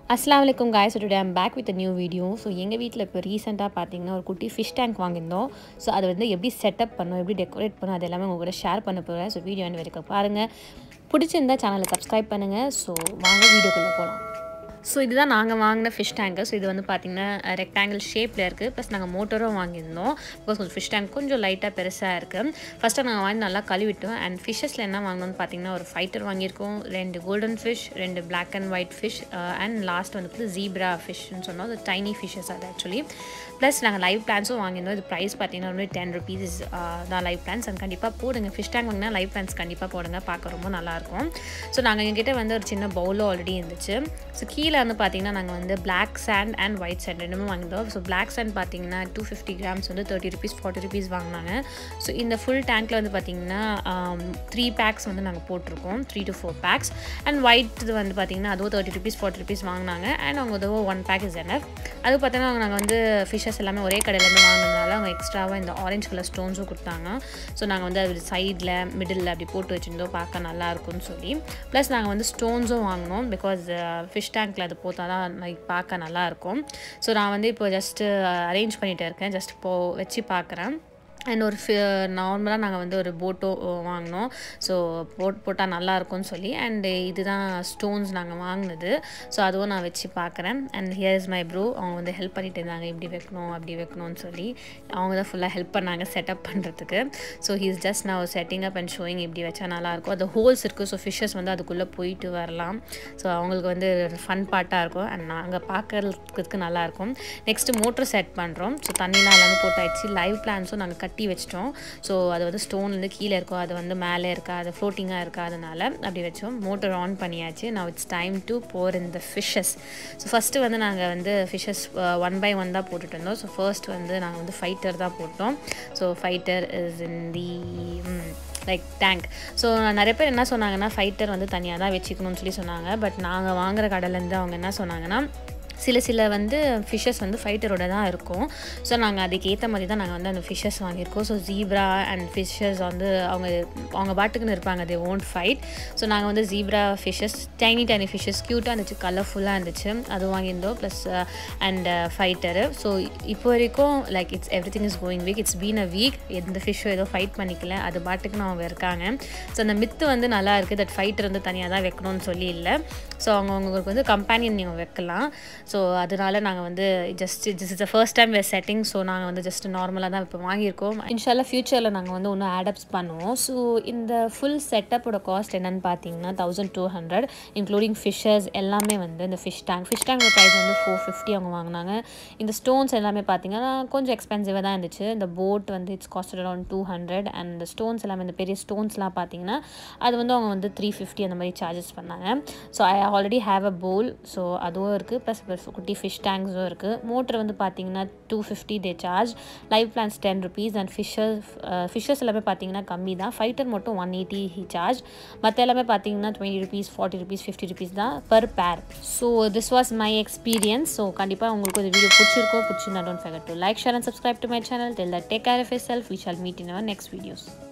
அஸ்லாம் வலைக்கம் guys today I'm back with new video so எங்கள் வீட்டில் இப்போ ரீசெண்டாக பார்த்தீங்கன்னா ஒரு குட்டி ஃபிஷ் டேங்க் வாங்கியிருந்தோம் ஸோ அதை வந்து எப்படி செட்டப் பண்ணோம் எப்படி டெக்கரேட் பண்ணோம் அது எல்லாமே உங்க கூட ஷேர் பண்ண போகிறேன் ஸோ வீடியோ என்ன வரைக்கும் பாருங்கள் பிடிச்சிருந்தா சேனலை சப்ஸ்கிரைப் பண்ணுங்கள் ஸோ வாங்க வீடியோக்குள்ளே போகலாம் ஸோ இதுதான் நாங்கள் வாங்கின ஃபிஷ் டேங்க்கு ஸோ இது வந்து பார்த்திங்கன்னா ரெக்டாங்கிள் ஷேப்பில் இருக்குது ப்ளஸ் நாங்கள் மோட்டரும் வாங்கியிருந்தோம் பிகாஸ் கொஞ்சம் ஃபிஷ் டேங்க் கொஞ்சம் லைட்டாக பெருசாக இருக்குது ஃபஸ்ட்டு நாங்கள் வாங்கி நல்லா கழுவிட்டோம் அண்ட் ஃபிஷ்ஷஸில் என்ன வாங்கினோம்னு பார்த்தீங்கன்னா ஒரு ஃபைட்டர் வாங்கியிருக்கோம் ரெண்டு கோல்டன் ஃபிஷ் ரெண்டு black and white fish and last வந்து ஜீப்ரா ஃபிஷ்னு சொன்னோம் அது டைனி ஃபிஷ்ஷஸ் அது ஆக்சுவலி ப்ளஸ் நாங்கள் லைவ் பிளான்ஸும் வாங்கியிருந்தோம் இது ப்ரைஸ் பார்த்தீங்கன்னா வந்து டென் ருபீஸ் தான் லைவ் பிளான்ஸ் அண்ட் கண்டிப்பாக போடுங்க ஃபிஷ் டேங்க் வாங்கினா லைவ் பிளான்ஸ் கண்டிப்பாக போடுங்க பார்க்க ரொம்ப நல்லாயிருக்கும் ஸோ நாங்கள் எங்ககிட்ட வந்து ஒரு சின்ன பவுலும் ஆல்ரெடி இருந்துச்சு ஸோ கீழே வந்து பார்த்தீங்கன்னா நாங்கள் வந்து black sand and white sand ரெண்டுமே வாங்கியிருந்தோம் ஸோ பிளாக் சாண்ட் பார்த்தீங்கன்னா டூ ஃபிஃப்டி கிராம்ஸ் வந்து தேர்ட்டி ருபீஸ் ஃபார்ட்டி ருபீஸ் வாங்கினாங்க ஸோ இந்த ஃபுல் டேங்க்கில் வந்து பார்த்தீங்கன்னா த்ரீ பேக்ஸ் வந்து நாங்கள் போட்டிருக்கோம் three to four packs and white இது வந்து பார்த்தீங்கன்னா அதுவும் தேர்ட்டி ருபீஸ் ஃபார்ட்டி ருபீஸ் வாங்கினாங்க அண்ட் அவங்க அதுவும் ஒன் பேக் இஸ் என்எஃப் அது பார்த்தீங்கன்னா நாங்கள் வந்து ஃபிஷ்ஷஸ் எல்லாமே ஒரே கடையிலேருந்து வாங்கினதுனால அவங்க எக்ஸ்ட்ராவாக இந்த ஆரஞ்சு கலர் ஸ்டோன்ஸும் கொடுத்தாங்க ஸோ நாங்கள் வந்து அது சைடில் மிடில் அப்படி போட்டு வச்சுருந்தோம் பார்க்க நல்லா இருக்கும்னு சொல்லி ப்ளஸ் நாங்கள் வந்து ஸ்டோன்ஸும் வாங்கினோம் பிகாஸ் ஃபிஷ் டேங்க்கில் அது போட்டால் தான் லைக் பார்க்க நல்லாயிருக்கும் ஸோ நான் வந்து இப்போ ஜஸ்ட்டு அரேஞ்ச் பண்ணிகிட்டு இருக்கேன் ஜஸ்ட் இப்போது வச்சு பார்க்குறேன் அண்ட் ஒரு ஃபி நார்மலாக நாங்கள் வந்து ஒரு போட்டோ வாங்கினோம் ஸோ போட் போட்டால் நல்லாயிருக்கும்னு சொல்லி அண்டு இதுதான் ஸ்டோன்ஸ் நாங்கள் வாங்கினது ஸோ அதுவும் நான் வச்சு பார்க்குறேன் and here is my bro அவங்க வந்து ஹெல்ப் பண்ணிட்டு இருந்தாங்க இப்படி வைக்கணும் அப்படி வைக்கணும்னு சொல்லி அவங்க தான் ஃபுல்லாக ஹெல்ப் பண்ணாங்க செட்டப் பண்ணுறதுக்கு ஸோ ஹீஸ் ஜஸ்ட் நான் செட்டிங் அப் அண்ட் ஷோயிங் இப்படி வச்சா நல்லாயிருக்கும் அது ஹோல்ஸ் இருக்குது ஸோ ஃபிஷ்ஷஸ் வந்து அதுக்குள்ளே போயிட்டு வரலாம் ஸோ அவங்களுக்கு வந்து ஃபன் பார்ட்டாக இருக்கும் அண்ட் நாங்கள் பார்க்கறதுக்கு நல்லாயிருக்கும் நெக்ஸ்ட்டு மோட்ரு செட் பண்ணுறோம் ஸோ தண்ணிலாம் எல்லாமே போட்டாச்சு லைவ் பிளான்ஸும் நாங்கள் கட் கட்டி வச்சிட்டோம் ஸோ அது வந்து ஸ்டோன் வந்து கீழே இருக்கும் அது வந்து மேலே இருக்கா அது ஃப்ளோட்டிங்காக இருக்கா அதனால் அப்படி வச்சோம் மோட்டர் ஆன் பண்ணியாச்சு நான் இட்ஸ் டைம் டு போர் இந்த ஃபிஷ்ஷஸ் ஸோ ஃபஸ்ட்டு வந்து நாங்கள் வந்து ஃபிஷ்ஷஸ் ஒன் பை ஒன் தான் போட்டுட்டு இருந்தோம் ஸோ ஃபர்ஸ்ட் வந்து நாங்கள் வந்து ஃபைட்டர் தான் போட்டோம் so fighter is in the like tank so நிறைய பேர் என்ன சொன்னாங்கன்னா ஃபைட்டர் வந்து தனியாக தான் வச்சுக்கணும்னு சொல்லி சொன்னாங்க பட் நாங்கள் வாங்குகிற கடையிலேருந்து அவங்க என்ன சொன்னாங்கன்னா சில சில வந்து ஃபிஷ்ஷஸ் வந்து ஃபைட்டரோட தான் இருக்கும் ஸோ நாங்கள் அதுக்கு ஏற்ற மாதிரி தான் நாங்கள் வந்து அந்த ஃபிஷ்ஷஸ் வாங்கியிருக்கோம் ஸோ ஜீப்ரா அண்ட் ஃபிஷ்ஷஸ் வந்து அவங்க அவங்க பாட்டுக்குன்னு இருப்பாங்க தே ஓன்ட் ஃபைட் ஸோ நாங்கள் வந்து zebra fishes tiny tiny fishes க்யூட்டாக இருந்துச்சு கலர்ஃபுல்லாக இருந்துச்சு அது வாங்கியிருந்தோம் ப்ளஸ் அண்ட் ஃபைட்டரு ஸோ இப்போ வரைக்கும் like it's everything is going week it's been a week எந்த ஃபிஷ்ஷும் ஏதோ ஃபைட் பண்ணிக்கல அது பாட்டுக்குன்னு அவங்க இருக்காங்க ஸோ அந்த மித்து வந்து நல்லா இருக்குது தட் ஃபைட்டர் வந்து தனியாக தான் வைக்கணும்னு சொல்லி இல்லை ஸோ அவங்க அவங்களுக்கு வந்து கம்பேனியன் நீங்கள் வைக்கலாம் ஸோ அதனால நாங்கள் வந்து just this is the first time where setting so நாங்கள் வந்து ஜஸ்ட் நார்மலாக தான் இப்போ வாங்கியிருக்கோம் இன்ஷால்லாம் ஃப்யூச்சரில் நாங்கள் வந்து இன்னும் ஆடப்ஸ் பண்ணுவோம் ஸோ இந்த ஃபுல் செட்டப்போட காஸ்ட் என்னென்னு பார்த்தீங்கன்னா thousand two hundred including fishes எல்லாமே வந்து இந்த ஃபிஷ் டேங்க் ஃபிஷ் டேங்கோட ப்ரைஸ் வந்து ஃபோர் ஃபிஃப்டி அவங்க வாங்கினாங்க இந்த ஸ்டோன்ஸ் எல்லாமே பார்த்தீங்கன்னா கொஞ்சம் எக்ஸ்பென்சிவாக தான் இருந்துச்சு இந்த போட் வந்து it's cost around two hundred and இந்த ஸ்டோன்ஸ் எல்லாமே இந்த பெரிய ஸ்டோன்ஸ்லாம் பார்த்தீங்கன்னா அது வந்து அவங்க வந்து த்ரீ ஃபிஃப்டி அந்த மாதிரி சார்ஜஸ் பண்ணாங்க so I already have a bowl so அதுவும் இருக்குது ப்ளஸ் குட்டி ஃபிஷ் டேங்க்ஸும் இருக்குது மோட்டர் வந்து பார்த்தீங்கன்னா two fifty they charge live plants ten rupees and fishes fishes எல்லாமே பார்த்தீங்கன்னா கம்மி தான் ஃபைட்டர் மட்டும் ஒன் எயிட்டி சார்ஜ் மற்ற எல்லாமே பார்த்தீங்கன்னா twenty rupees forty rupees fifty rupees தான் per pair so this was my experience so கண்டிப்பாக உங்களுக்கு இந்த வீடியோ பிடிச்சிருக்கோ பிடிச்சிருந்தா don't forget to like share and subscribe to my channel till then take care of yourself we shall meet in our next videos